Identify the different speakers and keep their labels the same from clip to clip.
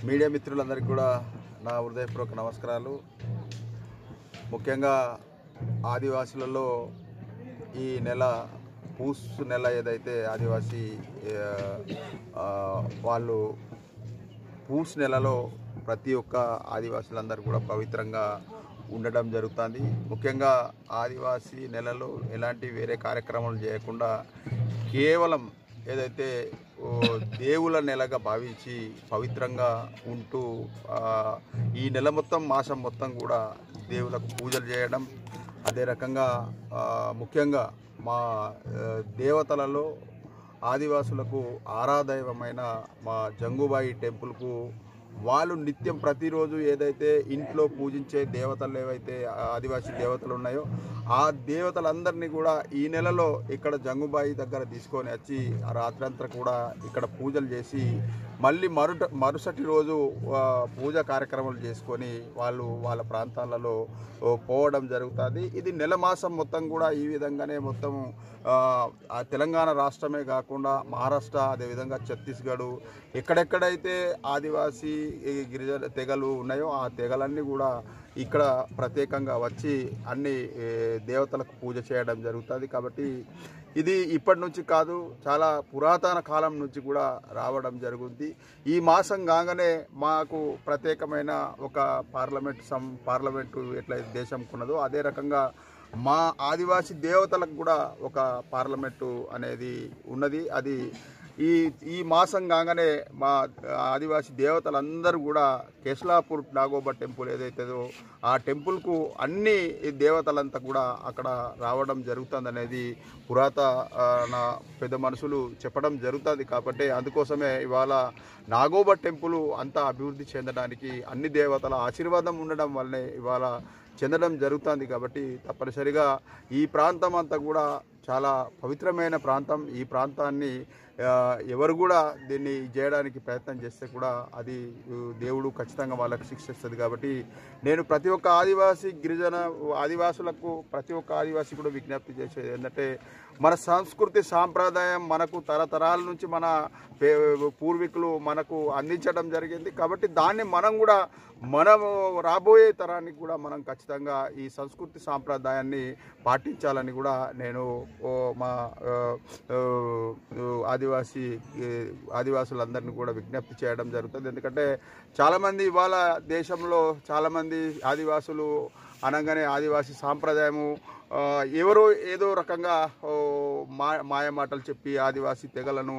Speaker 1: media మిత్రులందరికీ కూడా నా హృదయపూర్వక నమస్కారాలు ముఖ్యంగా ఆదివాసులలో ఈ నెల పూస్ నెల ఏదైతే ఆదివాసీ ఆ, ఆ, వాళ్ళు పూస్ నెలలో ప్రతి ఒక్క ఆదివాసులందరూ కూడా పవిత్రంగా ఉండడం జరుగుతుంది ముఖ్యంగా ఆదివాసీ నెలలో ఎలాంటి వేరే కార్యక్రమాలు చేయకుండా కేవలం ఏదైతే ఓ, దేవుల నెలగా భావించి పవిత్రంగా ఉంటూ ఆ, ఈ నెల మొత్తం మాసం మొత్తం కూడా దేవులకు పూజలు చేయడం అదే రకంగా ఆ, ముఖ్యంగా మా ఆ, దేవతలలో ఆదివాసులకు ఆరాదైవమైన మా జంగుబాయి టెంపుల్కు వాళ్ళు నిత్యం ప్రతిరోజు ఏదైతే ఇంట్లో పూజించే దేవతలు ఏవైతే ఆదివాసీ దేవతలు ఉన్నాయో ఆ దేవతలందరినీ కూడా ఈ నెలలో ఇక్కడ జంగుబాయి దగ్గర తీసుకొని వచ్చి ఆ రాత్రంతా కూడా ఇక్కడ పూజలు చేసి మళ్ళీ మరుట మరుసటి రోజు ఆ, పూజ కార్యక్రమాలు చేసుకొని వాళ్ళు వాళ్ళ ప్రాంతాలలో ఓ, పోవడం జరుగుతుంది ఇది నెల మాసం మొత్తం కూడా ఈ విధంగానే మొత్తం ఆ, ఆ తెలంగాణ రాష్ట్రమే కాకుండా మహారాష్ట్ర అదేవిధంగా ఛత్తీస్గఢ్ ఎక్కడెక్కడైతే ఆదివాసీ ఈ గిరిజన తెగలు ఉన్నాయో ఆ తెగలన్నీ కూడా ఇక్కడ ప్రత్యేకంగా వచ్చి అన్ని ఏ, దేవతలకు పూజ చేయడం జరుగుతుంది కాబట్టి ఇది ఇప్పటి నుంచి కాదు చాలా పురాతన కాలం నుంచి కూడా రావడం జరుగుద్ది ఈ మాసం కాగానే మాకు ప్రత్యేకమైన ఒక పార్లమెంట్ సం పార్లమెంటు ఎట్లయితే దేశంకు ఉన్నదో అదే రకంగా మా ఆదివాసీ దేవతలకు కూడా ఒక పార్లమెంటు అనేది ఉన్నది అది ఈ ఈ మాసం కాగానే మా ఆదివాసీ దేవతలందరూ కూడా కేశలాపూర్ నాగోబా టెంపుల్ ఏదైతుందో ఆ టెంపుల్కు అన్ని దేవతలంతా కూడా అక్కడ రావడం జరుగుతుంది అనేది పురాతన పెద్ద మనుషులు చెప్పడం జరుగుతుంది కాబట్టి అందుకోసమే ఇవాళ నాగోబా టెంపుల్ అంతా అభివృద్ధి చెందడానికి అన్ని దేవతల ఆశీర్వాదం ఉండడం వల్లనే ఇవాళ చెందడం జరుగుతుంది కాబట్టి తప్పనిసరిగా ఈ ప్రాంతం అంతా కూడా చాలా పవిత్రమైన ప్రాంతం ఈ ప్రాంతాన్ని ఆ, ఎవరు కూడా దీన్ని చేయడానికి ప్రయత్నం చేస్తే కూడా అది ఉ, దేవుడు ఖచ్చితంగా వాళ్ళకి శిక్షిస్తుంది కాబట్టి నేను ప్రతి ఒక్క ఆదివాసీ గిరిజన ఆదివాసులకు ప్రతి ఒక్క ఆదివాసి కూడా విజ్ఞప్తి చేసేది ఏంటంటే మన సంస్కృతి సాంప్రదాయం మనకు తరతరాల నుంచి మన పే- పూర్వీకులు మనకు అందించడం జరిగింది కాబట్టి దాన్ని మనం కూడా మనము రాబోయే తరానికి కూడా మనం ఖచ్చితంగా ఈ సంస్కృతి సాంప్రదాయాన్ని పాటించాలని కూడా నేను ఓ మా ఆ, ఆ, ఆదివాసీ ఏ, ఆదివాసులందరినీ కూడా విజ్ఞప్తి చేయడం జరుగుతుంది ఎందుకంటే చాలామంది ఇవాళ దేశంలో చాలామంది ఆదివాసులు అనగానే ఆదివాసీ సాంప్రదాయము ఆ, ఎవరో ఏదో రకంగా ఓ, మా మాయ మాటలు చెప్పి ఆదివాసీ తెగలను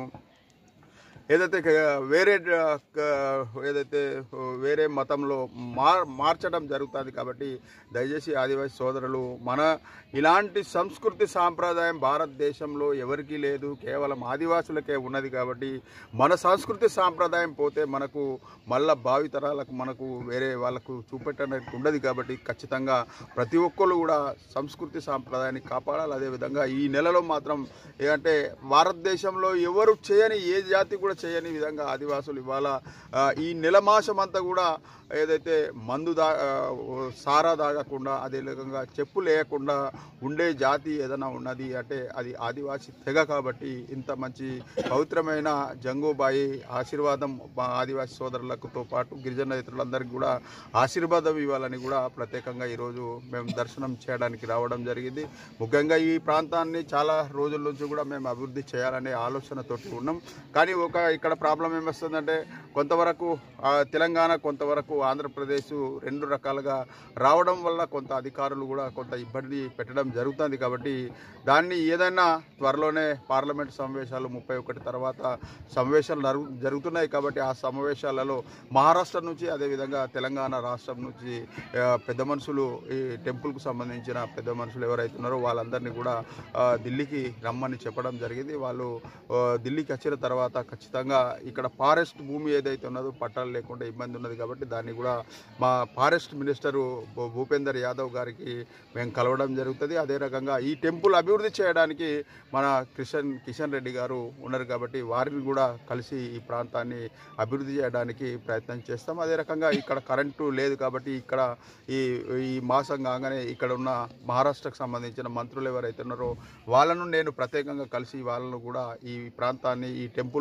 Speaker 1: ఏదైతే క- వేరే డ- క- ఏదైతే వేరే మతంలో మార్ మార్చడం జరుగుతుంది కాబట్టి దయచేసి ఆదివాసీ సోదరులు మన ఇలాంటి సంస్కృతి సాంప్రదాయం భారతదేశంలో ఎవరికీ లేదు కేవలం ఆదివాసులకే ఉన్నది కాబట్టి మన సంస్కృతి సాంప్రదాయం పోతే మనకు మళ్ళా భావితరాలకు మనకు వేరే వాళ్ళకు చూపెట్టడానికి ఉండదు కాబట్టి ఖచ్చితంగా ప్రతి ఒక్కరు కూడా సంస్కృతి సాంప్రదాయాన్ని కాపాడాలి అదేవిధంగా ఈ నెలలో మాత్రం ఏంటంటే భారతదేశంలో ఎవరు చేయని ఏ జాతి కూడా చేయని విధంగా ఆదివాసులు ఇవాళ ఆ, ఈ నెల మాసం అంతా కూడా ఏదైతే మందు దా ఆ, సారా తాగకుండా అదే విధంగా చెప్పు లేకుండా ఉండే జాతి ఏదైనా ఉన్నది అంటే అది ఆదివాసి తెగ కాబట్టి ఇంత మంచి పవిత్రమైన జంగూబాయి ఆశీర్వాదం మా ఆదివాసి సోదరులకుతో పాటు గిరిజన ఇతరులందరికీ కూడా ఆశీర్వాదం ఇవ్వాలని కూడా ప్రత్యేకంగా ఈరోజు మేము దర్శనం చేయడానికి రావడం జరిగింది ముఖ్యంగా ఈ ప్రాంతాన్ని చాలా రోజుల నుంచి కూడా మేము అభివృద్ధి చేయాలనే ఆలోచనతోటి ఉన్నాం కానీ ఒక ఇక్కడ ప్రాబ్లం ఏమొస్తుందంటే కొంతవరకు ఆ, తెలంగాణ కొంతవరకు ఆంధ్రప్రదేశ్ రెండు రకాలుగా రావడం వల్ల కొంత అధికారులు కూడా కొంత ఇబ్బంది పెట్టడం జరుగుతుంది కాబట్టి దాన్ని ఏదైనా త్వరలోనే పార్లమెంట్ సమావేశాలు ముప్పై ఒకటి తర్వాత సమావేశాలు జరుగు జరుగుతున్నాయి కాబట్టి ఆ సమావేశాలలో మహారాష్ట్ర నుంచి అదేవిధంగా తెలంగాణ రాష్ట్రం నుంచి ఆ, పెద్ద మనుషులు ఈ టెంపుల్కు సంబంధించిన పెద్ద మనుషులు ఎవరైతే ఉన్నారో వాళ్ళందరినీ కూడా ఆ, ఢిల్లీకి రమ్మని చెప్పడం జరిగింది వాళ్ళు ఆ, ఢిల్లీకి వచ్చిన తర్వాత ఖచ్చితంగా ఇక్కడ ఫారెస్ట్ భూమి ఏదైతే ఉన్నదో పట్టాలు లేకుండా ఇబ్బంది ఉన్నది కాబట్టి దాన్ని కూడా మా ఫారెస్ట్ మినిస్టరు భూ- భూపేందర్ యాదవ్ గారికి మేము కలవడం జరుగుతుంది అదే రకంగా ఈ టెంపుల్ అభివృద్ధి చేయడానికి మన కిషన్ కిషన్ రెడ్డి గారు ఉన్నారు కాబట్టి వారిని కూడా కలిసి ఈ ప్రాంతాన్ని అభివృద్ధి చేయడానికి ప్రయత్నం చేస్తాం అదే రకంగా ఇక్కడ కరెంటు లేదు కాబట్టి ఇక్కడ ఈ ఈ మాసం కాగానే ఇక్కడ ఉన్న మహారాష్ట్రకు సంబంధించిన మంత్రులు ఎవరైతే ఉన్నారో వాళ్ళను నేను ప్రత్యేకంగా కలిసి వాళ్ళను కూడా ఈ ప్రాంతాన్ని ఈ టెంపుల్ని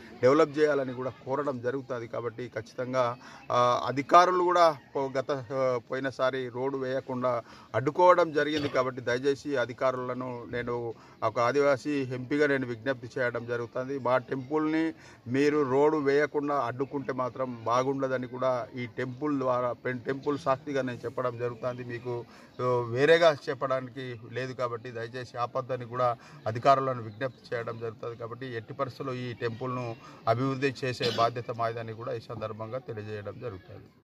Speaker 1: డెవలప్ చేయాలని కూడా కోరడం జరుగుతుంది కాబట్టి ఖచ్చితంగా ఆ, అధికారులు కూడా పో- గత ఆ, పోయినసారి రోడ్డు వేయకుండా అడ్డుకోవడం జరిగింది కాబట్టి దయచేసి అధికారులను నేను ఒక ఆదివాసీ ఎంపీగా నేను విజ్ఞప్తి చేయడం జరుగుతుంది మా టెంపుల్ని మీరు రోడ్డు వేయకుండా అడ్డుకుంటే మాత్రం బాగుండదని కూడా ఈ టెంపుల్ ద్వారా పెన్- టెంపుల్ సాక్షిగా నేను చెప్పడం జరుగుతుంది మీకు ఆ, వేరేగా చెప్పడానికి లేదు కాబట్టి దయచేసి ఆపద్దని కూడా అధికారులను విజ్ఞప్తి చేయడం జరుగుతుంది కాబట్టి ఎట్టి పరిస్థితుల్లో ఈ టెంపుల్ను అభివృద్ధి చేసే బాధ్యత మాదని కూడా ఈ సందర్భంగా తెలియజేయడం జరుగుతుంది